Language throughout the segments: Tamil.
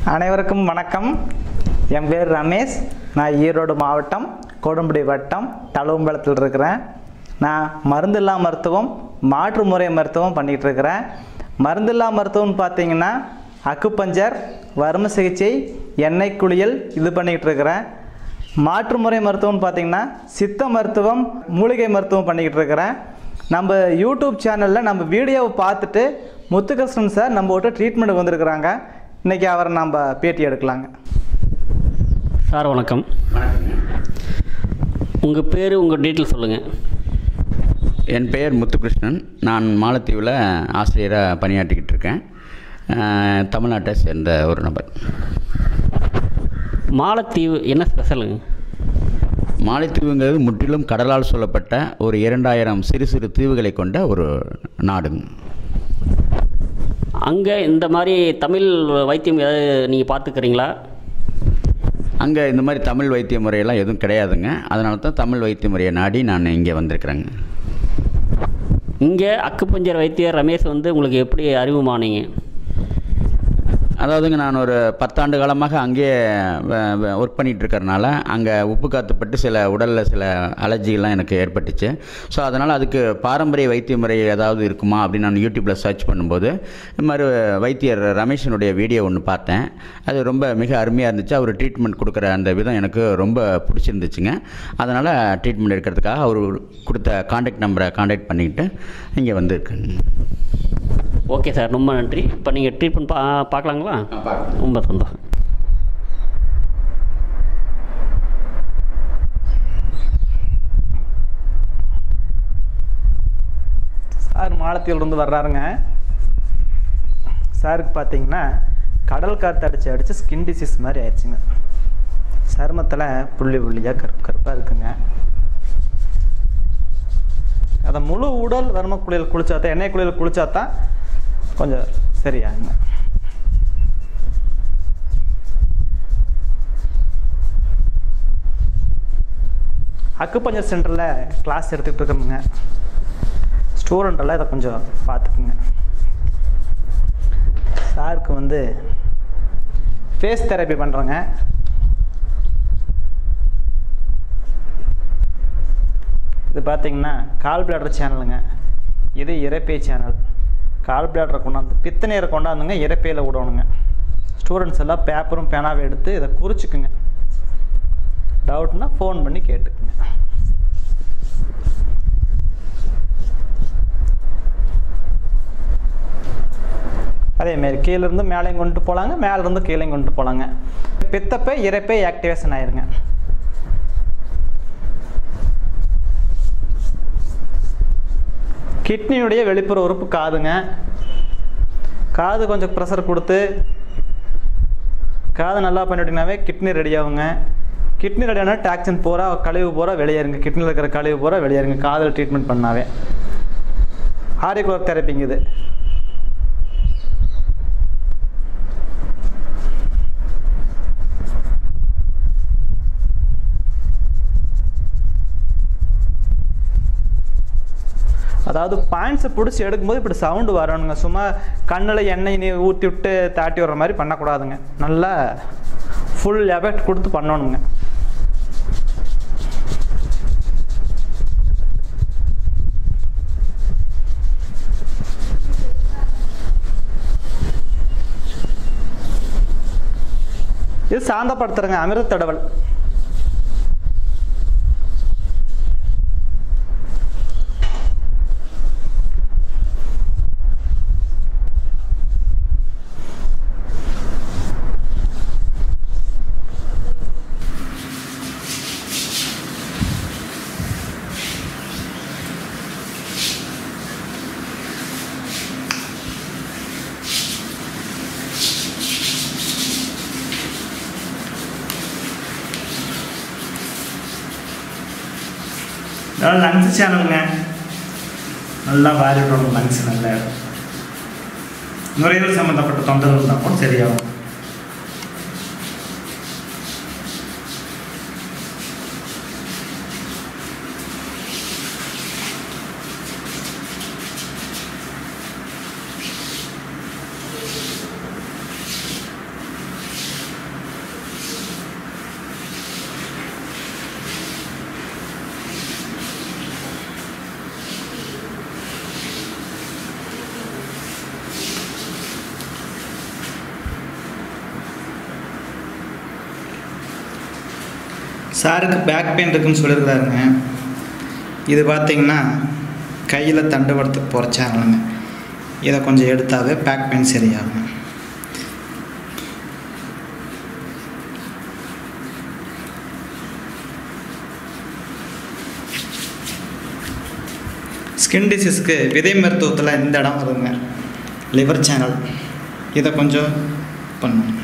அனைவருக்கும் வணக்கம் என் பேர் ரமேஷ் நான் ஈரோடு மாவட்டம் கொடுமுடி வட்டம் தழுவம்பலத்தில் இருக்கிறேன் நான் மருந்தில்லா மருத்துவம் மாற்று முறை மருத்துவம் பண்ணிகிட்டு இருக்கிறேன் மருந்தில்லா மருத்துவம்னு பார்த்தீங்கன்னா அக்குப்பஞ்சர் வறுமை சிகிச்சை எண்ணெய் குளியல் இது பண்ணிக்கிட்டு இருக்கிறேன் மாற்று முறை மருத்துவம்னு பார்த்தீங்கன்னா சித்த மருத்துவம் மூலிகை மருத்துவம் பண்ணிக்கிட்டு இருக்கிறேன் நம்ம யூடியூப் சேனலில் நம்ம வீடியோவை பார்த்துட்டு முத்துகிருஷ்ணன் சார் நம்ம விட்டு ட்ரீட்மெண்ட் வந்திருக்கிறாங்க இன்றைக்கி அவரை நம்ம பேட்டி எடுக்கலாங்க சார் வணக்கம் உங்கள் பேர் உங்கள் டீட்டெயில் சொல்லுங்கள் என் பெயர் முத்துகிருஷ்ணன் நான் மாலத்தீவில் ஆசிரியராக பணியாற்றிக்கிட்டு இருக்கேன் அஹ், தமிழ்நாட்டை சேர்ந்த ஒரு நபர் மாலத்தீவு என்ன ஸ்பெஷலுங்க மாலத்தீவுங்கிறது முற்றிலும் கடலால் சூழப்பட்ட ஒரு இரண்டாயிரம் சிறு சிறு தீவுகளை கொண்ட ஒரு நாடுங்க அங்கே இந்த மாதிரி தமிழ் வைத்தியம் ஏதாவது நீங்கள் பார்த்துக்கிறீங்களா அங்கே இந்த மாதிரி தமிழ் வைத்திய முறையெல்லாம் எதுவும் கிடையாதுங்க அதனால தான் தமிழ் வைத்திய முறையை நாடி நான் இங்கே வந்திருக்கிறேங்க இங்கே அக்குப்பஞ்சர் வைத்தியர் ரமேஷ் வந்து உங்களுக்கு எப்படி அறிமுகமானீங்க அதாவதுங்க நான் ஒரு பத்தாண்டு காலமாக அங்கேயே ஒர்க் பண்ணிகிட்டு இருக்கிறனால அங்கே உப்பு காத்துப்பட்டு சில உடலில் சில அலர்ஜிகள்லாம் எனக்கு ஏற்பட்டுச்சு ஸோ அதனால் அதுக்கு பாரம்பரிய வைத்திய முறை ஏதாவது இருக்குமா அப்படின்னு நான் யூடியூப்பில் சர்ச் பண்ணும்போது இந்த மாதிரி வைத்தியர் ரமேஷனுடைய வீடியோ ஒன்று பார்த்தேன் அது ரொம்ப மிக அருமையாக இருந்துச்சு அவர் ட்ரீட்மெண்ட் கொடுக்குற அந்த விதம் எனக்கு ரொம்ப பிடிச்சிருந்துச்சுங்க அதனால் ட்ரீட்மெண்ட் எடுக்கிறதுக்காக அவர் கொடுத்த காண்டாக்ட் நம்பரை காண்டாக்ட் பண்ணிக்கிட்டு இங்கே வந்திருக்கேங்க ஓகே சார் ரொம்ப நன்றி இப்போ நீங்கள் ட்ரீட்மெண்ட் பா பார்க்கலாங்களா ரொம்ப சந்தோஷம் சார் மாலத்தீவிலிருந்து வர்றாருங்க சாருக்கு பார்த்தீங்கன்னா கடல் காற்று அடித்து அடித்து ஸ்கின் டிசீஸ் மாதிரி ஆயிடுச்சுங்க சருமத்தில் புள்ளி புள்ளியாக கருப்பு கருப்பாக இருக்குங்க அதை முழு உடல் வர்ம குளியல் குளிச்சா தான் எண்ணெய் குளியல் குளிச்சா தான் கொஞ்சம் சரியாகுங்க அக்குப்பஞ்சர் சென்டரில் கிளாஸ் எடுத்துக்கிட்டு இருக்கோமுங்க ஸ்டூடெண்ட் எல்லாம் இதை கொஞ்சம் பார்த்துக்குங்க சாருக்கு வந்து ஃபேஸ் தெரப்பி பண்ணுறோங்க இது பார்த்தீங்கன்னா கால் பிளாடர் சேனலுங்க இது இறப்பை சேனல் கால் பிளாடரை கொண்டாந்து பித்தநீரை கொண்டாந்துங்க இறப்பையில் விடணுங்க ஸ்டூடெண்ட்ஸ் எல்லாம் பேப்பரும் பேனாவும் எடுத்து இதை குறிச்சிக்குங்க டவுட்னா ஃபோன் பண்ணி கேட்டுக்குங்க அதேமாரி கீழேருந்து மேலேயும் கொண்டு போகலாங்க மேலேருந்து கீழேயும் கொண்டு போகலாங்க பித்தப்பை இறைப்பை ஆக்டிவேஷன் ஆயிருங்க கிட்னியுடைய வெளிப்புற உறுப்பு காதுங்க காது கொஞ்சம் ப்ரெஷர் கொடுத்து காது நல்லா பண்ணிவிட்டிங்கனாவே கிட்னி ரெடி ஆகுங்க கிட்னி ரெடி ஆனால் டாக்ஸின் பூரா கழிவு பூரா வெளியேறுங்க கிட்னியில் இருக்கிற கழிவு பூரா வெளியேறுங்க காதில் ட்ரீட்மெண்ட் பண்ணாவே ஆரிகுலர் தெரப்பிங்க இது அதாவது பாயிண்ட்ஸை பிடிச்சி எடுக்கும்போது இப்படி சவுண்டு வரணுங்க சும்மா கண்ணில் எண்ணெய் நீ ஊற்றி விட்டு தாட்டி விடுற மாதிரி பண்ணக்கூடாதுங்க நல்லா ஃபுல் எஃபெக்ட் கொடுத்து பண்ணணுங்க இது சாந்தப்படுத்துறங்க அமிர்த தடவல் லங்ஸ் சேனலுங்க நல்லா வாரி விடணும் லங்ஸ் நல்லா நுரையீரல் சம்மந்தப்பட்ட தொந்தரவு இருந்தால் கூட சரியாகும் சாருக்கு பேக் பெயின் இருக்குன்னு சொல்லியிருக்காருங்க இது பார்த்தீங்கன்னா கையில் தண்டுவடத்துக்கு போகிற சேனலுங்க இதை கொஞ்சம் எடுத்தாவே பேக் பெயின் சரியாகும் ஸ்கின் டிசீஸ்க்கு விதை மருத்துவத்தில் இந்த இடம் வருங்க லிவர் சேனல் இதை கொஞ்சம் பண்ணணும்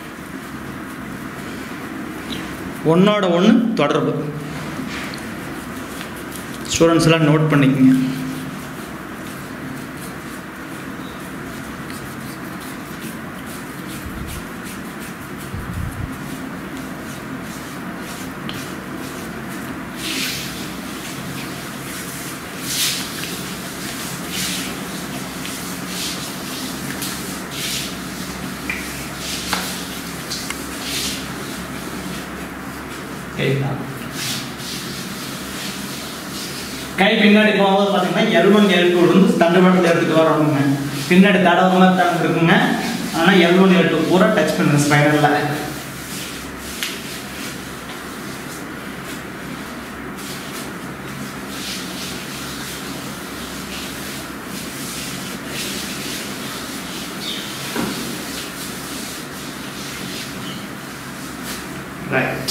ஒன்றோட ஒன்று தொடர்பு ஸ்டூடெண்ட்ஸ் எல்லாம் நோட் பண்ணிக்கங்க கை பின்னாடி போகும்போது பார்த்தீங்கன்னா எல் ஒன் எல் டூ வந்து தண்டுவடத்தை எடுத்துட்டு வரணுங்க பின்னாடி தடவை மாதிரி தான் இருக்குங்க ஆனால் எல் ஒன் எல் டூ பூரா டச் பண்ணுங்க ஸ்பைனரில் ரைட்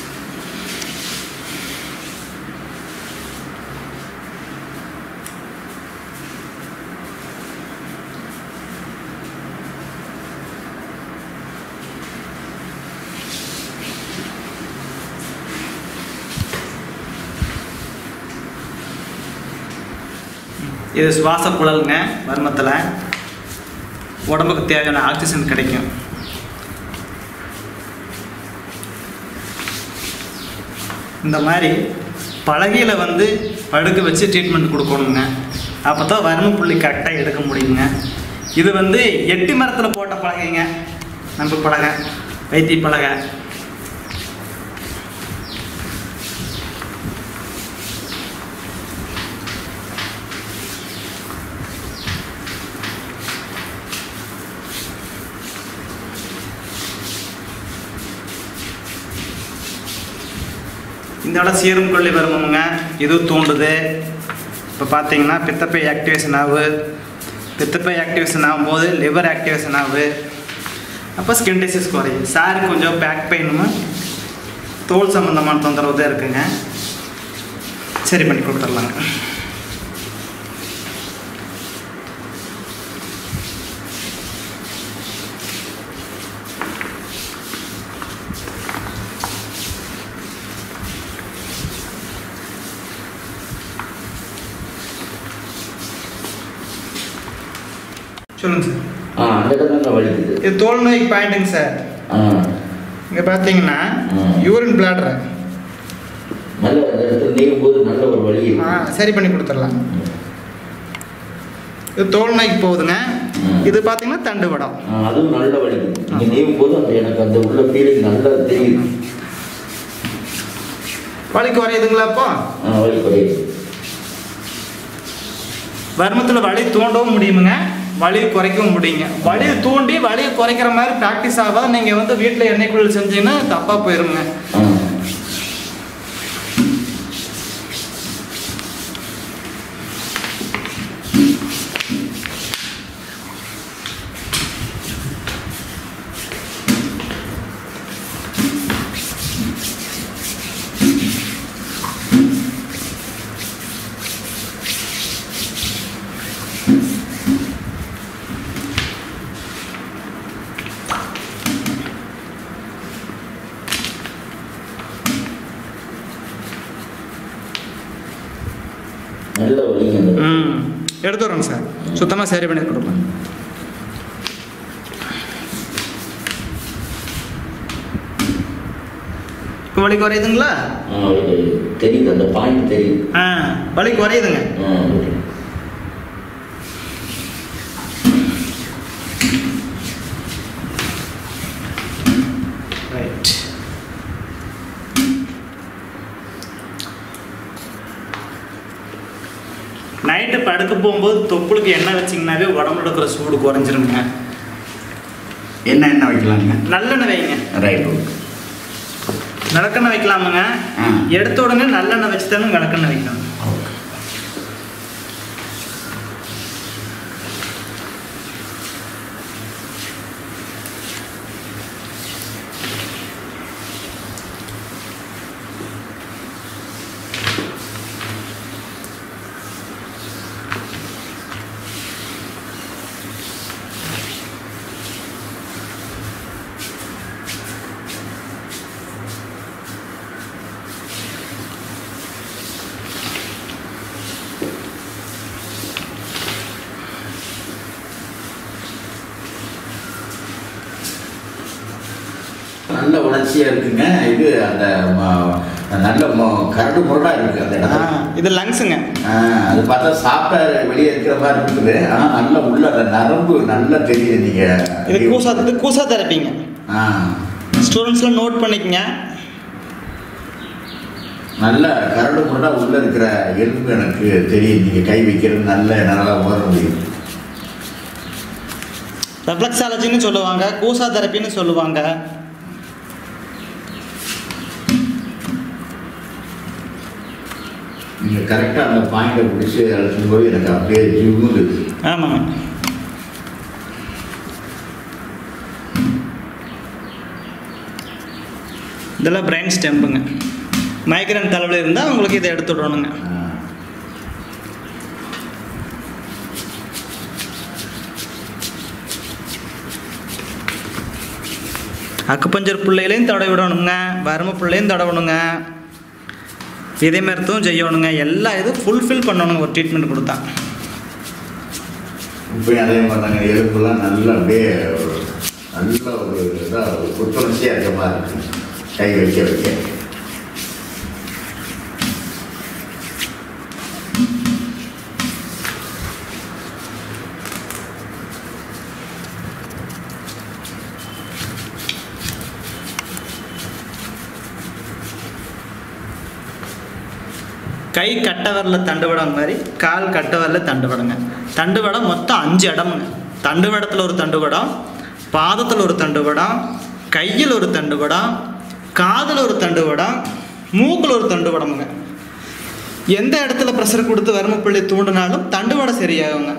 இது சுவாச குழலுங்க வர்மத்தில் உடம்புக்கு தேவையான ஆக்சிஜன் கிடைக்கும் இந்த மாதிரி பலகையில் வந்து படுக்க வச்சு ட்ரீட்மெண்ட் கொடுக்கணுங்க அப்போ தான் வர்ம புள்ளி கரெக்டாக எடுக்க முடியுங்க இது வந்து எட்டி மரத்தில் போட்ட பலகைங்க நம்ம பலகை வைத்திய பலகை இந்த இடம் சீரும் கொல்லி வருமுங்க இது தூண்டுது இப்போ பார்த்தீங்கன்னா பித்தப்பை ஆக்டிவேஷன் ஆகுது பித்தப்பை ஆக்டிவேஷன் ஆகும்போது லிவர் ஆக்டிவேஷன் ஆகுது அப்போ ஸ்கின் டிசீஸ் குறையும் சாருக்கு கொஞ்சம் பேக் பெயினும் தோல் சம்மந்தமான தொந்தரவு தான் இருக்குங்க சரி பண்ணி கொடுத்துர்லாங்க சொல்லுங்க சார் ஆ அந்த இடம் தாங்க வலிக்குது இது தோல் நோய்க்கு பாயிண்ட்டுங்க சார் ஆ இங்கே பார்த்தீங்கன்னா ம். யூரின் பிளாடர் நல்ல அந்த இடத்துல நீங்கும் போது நல்ல ஒரு வலி ஆ இருக்கு. சரி பண்ணி கொடுத்துடலாம் இது தோல் நோய்க்கு போகுதுங்க ம். இது பார்த்தீங்கன்னா தண்டுவடம் ஆ, அதுவும் நல்ல வலிக்குது நீங்க நீங்கும் போது அந்த எனக்கு அந்த உள்ள ஃபீலிங் நல்லா தெரியுது வலி குறையுதுங்களா அப்போ ஆ வலி குறையுது வர்மத்தில் வலி தூண்டவும் முடியுமுங்க வலி குறைக்கவும் முடியுங்க வலி தூண்டி வலியை குறைக்கிற மாதிரி ப்ராக்டிஸ் ஆகாத நீங்கள் வந்து வீட்டில் எண்ணெய் குழல் செஞ்சீங்கன்னா தப்பாக போயிருங்க ஆ நல்ல வலிங்க அந்த இடம். ம் எடுத்து வரோங்க சார் சுத்தமாக சரி பண்ணி கொடுப்பேன் இப்போ வலி குறையுதுங்களா ஆ வலி குறையுது தெரியுது அந்த பாயிண்ட் தெரியுது ஆ வலி குறையுதுங்க ஆ ஓகே ரைட் நைட்டு படுக்க போகும்போது தொப்புளுக்கு எண்ணெய் வச்சிங்கனாவே உடம்புல இருக்கிற சூடு குறைஞ்சிருங்க என்ன என்ன வைக்கலாங்க நல்லெண்ணெய் வைங்க ரைட் ஓகே விளக்கெண்ணெய் வைக்கலாமுங்க ஆ. எடுத்த உடனே நல்லெண்ணெய் வச்சு தானே விளக்கெண்ணெய் வைக்கணும் நல்ல உணர்ச்சியா இருக்குங்க இது அந்த ம- நல்ல ம- கரடு முரடா இருக்கு அந்த ஆ, இடத்துல இது லங்ஸுங்க ஆ, அது பார்த்தா சாப்பிட்டா வெளியே இருக்கிற மாதிரி இருக்குது ஆனா நல்ல உள்ள அந்த நரம்பு நல்லா தெரியுது நீங்க இது கூசா இது கூசா தெரப்பிங்க ஆ, ஸ்டூடெண்ட்ஸ்லாம் நோட் பண்ணிக்கங்க நல்ல கரடு முரடா உள்ள இருக்கிற எலும்பு எனக்கு தெரியுது நீங்க கை வைக்கிறது நல்ல என்னால உணர முடியும் ரெஃப்ளெக்ஸாலஜின்னு சொல்லுவாங்க கூசா தெரப்பின்னு சொல்லுவாங்க நீங்க கரெக்டா அந்த பாயிண்டை பிடிச்சி அழைச்சும் போது எனக்கு அப்படியே ஜிவ்வுது ஆமாங்க இதெல்லாம் பிரெயின் ஸ்டெம்புங்க மைக்ரேன் தலைவலி இருந்தால் உங்களுக்கு இதை எடுத்து விடணுங்க அக்குப்பஞ்சர் பிள்ளைகளையும் தடவை விடணுங்க வறுமை பிள்ளையும் தடவணுங்க இதே மருத்துவம் செய்யணுங்க எல்லா இதுவும் ஃபுல்ஃபில் பண்ணணுங்க ஒரு ட்ரீட்மெண்ட் கொடுத்தா இப்போ அதே மாதிரி தாங்க எலும்புலாம் நல்லா அப்படியே ஒரு நல்ல ஒரு இதாக ஒரு புத்துணர்ச்சியாக இருக்க மாதிரி இருக்கு கை வைக்க வைக்க கை கட்டை வரல தண்டுவடம் மாதிரி கால் கட்டை வரல தண்டுவடங்க தண்டுவடம் மொத்தம் அஞ்சு இடமுங்க தண்டுவடத்தில் ஒரு தண்டுவடம் பாதத்தில் ஒரு தண்டுவடம் கையில் ஒரு தண்டுவடம் காதில் ஒரு தண்டுவடம் மூக்கில் ஒரு தண்டுவடமுங்க எந்த இடத்துல ப்ரெஷர் கொடுத்து வறுமைப்புள்ளி தூண்டினாலும் தண்டுவடம் சரியாகுங்க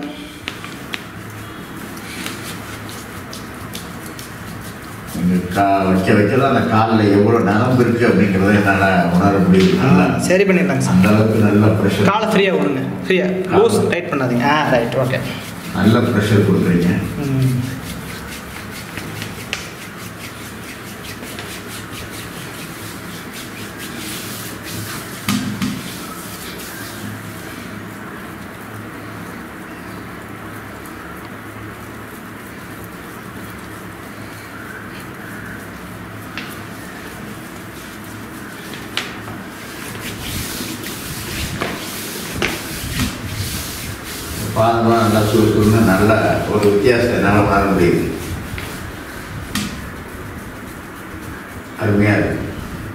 நீங்கள் கா வைக்க வைக்க தான் அந்த காலில் எவ்வளோ நரம்பு இருக்குது அப்படிங்கிறத என்னால் உணர முடியுது நல்லா சரி பண்ணிடலாங்க சார் அந்த அளவுக்கு நல்ல ப்ரெஷர் காலை ஃப்ரீயாக விடுங்க ஃப்ரீயாக லூஸ் டைட் பண்ணாதீங்க ஆ ரைட் ஓகே நல்ல ப்ரெஷர் கொடுக்குறீங்க ம் பாதமாக நல்லா சுறுசுறுன்னு நல்ல ஒரு வித்தியாசத்தை என்னால் உணர முடியுது அருமையாக இருக்கு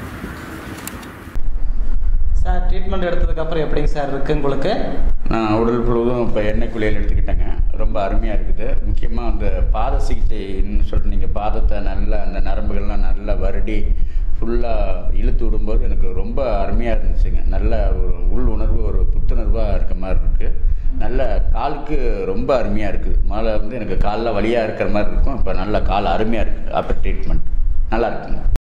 சார் ட்ரீட்மெண்ட் எடுத்ததுக்கப்புறம் எப்படிங்க சார் இருக்கு உங்களுக்கு நான் உடல் முழுவதும் இப்போ எண்ணெய் குளியல் எடுத்துக்கிட்டேங்க ரொம்ப அருமையாக இருக்குது முக்கியமாக அந்த பாத சிகிச்சைன்னு சொல்லிட்டு நீங்கள் பாதத்தை நல்லா அந்த நரம்புகள்லாம் நல்லா வருடி ஃபுல்லாக இழுத்து விடும்போது எனக்கு ரொம்ப அருமையாக இருந்துச்சுங்க நல்ல ஒரு உள் உணர்வு ஒரு புத்துணர்வாக இருக்க மாதிரி இருக்குது நல்ல காலுக்கு ரொம்ப அருமையாக இருக்குது முதல்ல வந்து எனக்கு காலில் வலியாக இருக்கிற மாதிரி இருக்கும் இப்போ நல்ல கால் அருமையாக இருக்குது அப்போ ட்ரீட்மெண்ட் நல்லா இருக்குங்க